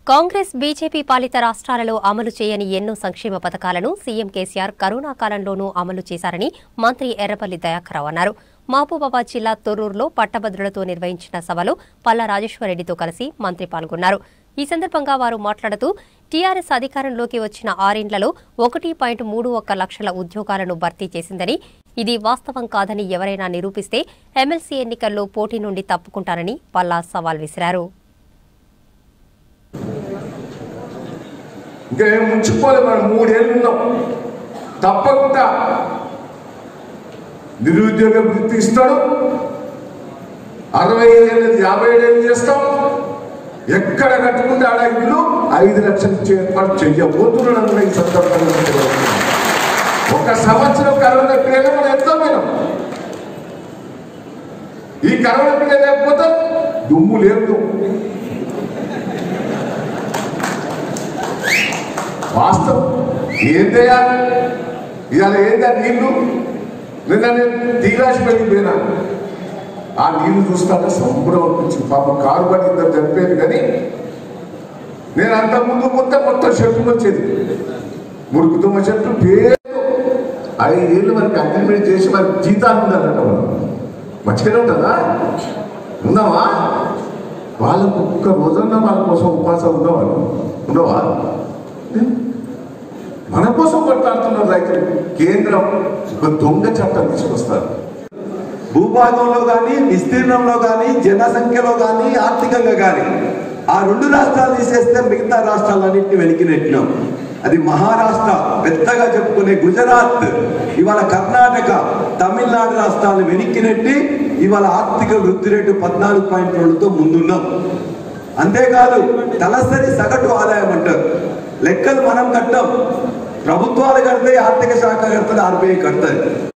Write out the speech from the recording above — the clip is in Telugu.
కాంగ్రెస్ బీజేపీ పాలిత రాష్ట్రాలలో అమలు చేయని ఎన్నో సంక్షేమ పథకాలను సీఎం కేసీఆర్ కరోనా కాలంలోనూ అమలు చేశారని మంత్రి ఎర్రపల్లి దయాకర్రావు అన్నారు మహబూబాబాద్ జిల్లా తొర్రూరులో పట్టభద్రులతో నిర్వహించిన సభలో పల్లా రాజేశ్వరరెడ్డితో కలిసి మంత్రి పాల్గొన్నారు ఈ సందర్భంగా వారు మాట్లాడుతూ టీఆర్ఎస్ అధికారంలోకి వచ్చిన ఆరేండ్లలో ఒకటి పాయింట్ మూడు ఒక్క లక్షల ఉద్యోగాలను భర్తీ చేసిందని ఇది వాస్తవం కాదని ఎవరైనా నిరూపిస్తే ఎమ్మెల్సీ ఎన్నికల్లో పోటీ నుండి తప్పుకుంటారని పల్లా సవాల్ విసిరారు ఇంకా ఏం ముంచుకోలే మనం మూడేళ్ళు ఉన్నాం తప్పకుండా నిరుద్యోగ వృత్తి ఇస్తాడు అరవై ఏళ్ళు యాభై ఏళ్ళు చేస్తాం ఎక్కడ కట్టుకుంటే ఆడ ఇల్లు ఐదు లక్షలు ఇచ్చే ఏర్పాటు చెయ్యబోతున్నాడు కూడా ఈ సందర్భంగా తెలియజేస్తున్నాను. ఒక సంవత్సరం కరోనా పీరియడ్ మనం ఎంతో పోయినాం ఈ కరోనా పీరియడ్ లేకపోతే దుమ్ము లేదు వాస్తవం ఏందయ్యా ఇవాళ ఏందా నీళ్లు నిన్న నేను తీరాసిపల్లికి పోయినా ఆ నీళ్లు చూస్తాక సంబరం అనిపించింది పాప కారు పడి ఇద్దరు చనిపోయింది కానీ నేను అంత ముందు మొత్తం మొత్తం చెట్లు వచ్చేది మురుకుతుమ్మ చెట్లు పేరు ఐదేళ్ళు మనకి అగ్రిమెంట్ చేసి మనకి జీతాలు ఉండాలంట మనం మంచిగానే ఉంటుందా ఉందామా వాళ్ళకు ఒక్క రోజన్నా వాళ్ళ కోసం ఉపాసం ఉండవాళ్ళు ఉండవా మన కోసం కొట్లాడుతున్నారు రైతులు కేంద్రం ఒక దొంగ చట్టం తీసుకొస్తారు భూభాగంలో కానీ విస్తీర్ణంలో కానీ జనసంఖ్యలో కానీ ఆర్థికంగా కానీ ఆ రెండు రాష్ట్రాలు తీసేస్తే మిగతా రాష్ట్రాలన్నింటినీ వెలికి నెట్టినాం అది మహారాష్ట్ర పెద్దగా చెప్పుకునే గుజరాత్ ఇవాళ కర్ణాటక తమిళనాడు రాష్ట్రాలను వెనక్కి నెట్టి ఇవాళ ఆర్థిక వృద్ధి రేటు పద్నాలుగు పాయింట్ రెండుతో ముందున్నాం అంతేకాదు తలసరి సగటు ఆదాయం అంటారు లెక్కలు మనం కట్టాం ప్రభుత్వాలు కడితే ఆర్థిక శాఖ కడుతుంది ఆర్బీఐ కడుతుంది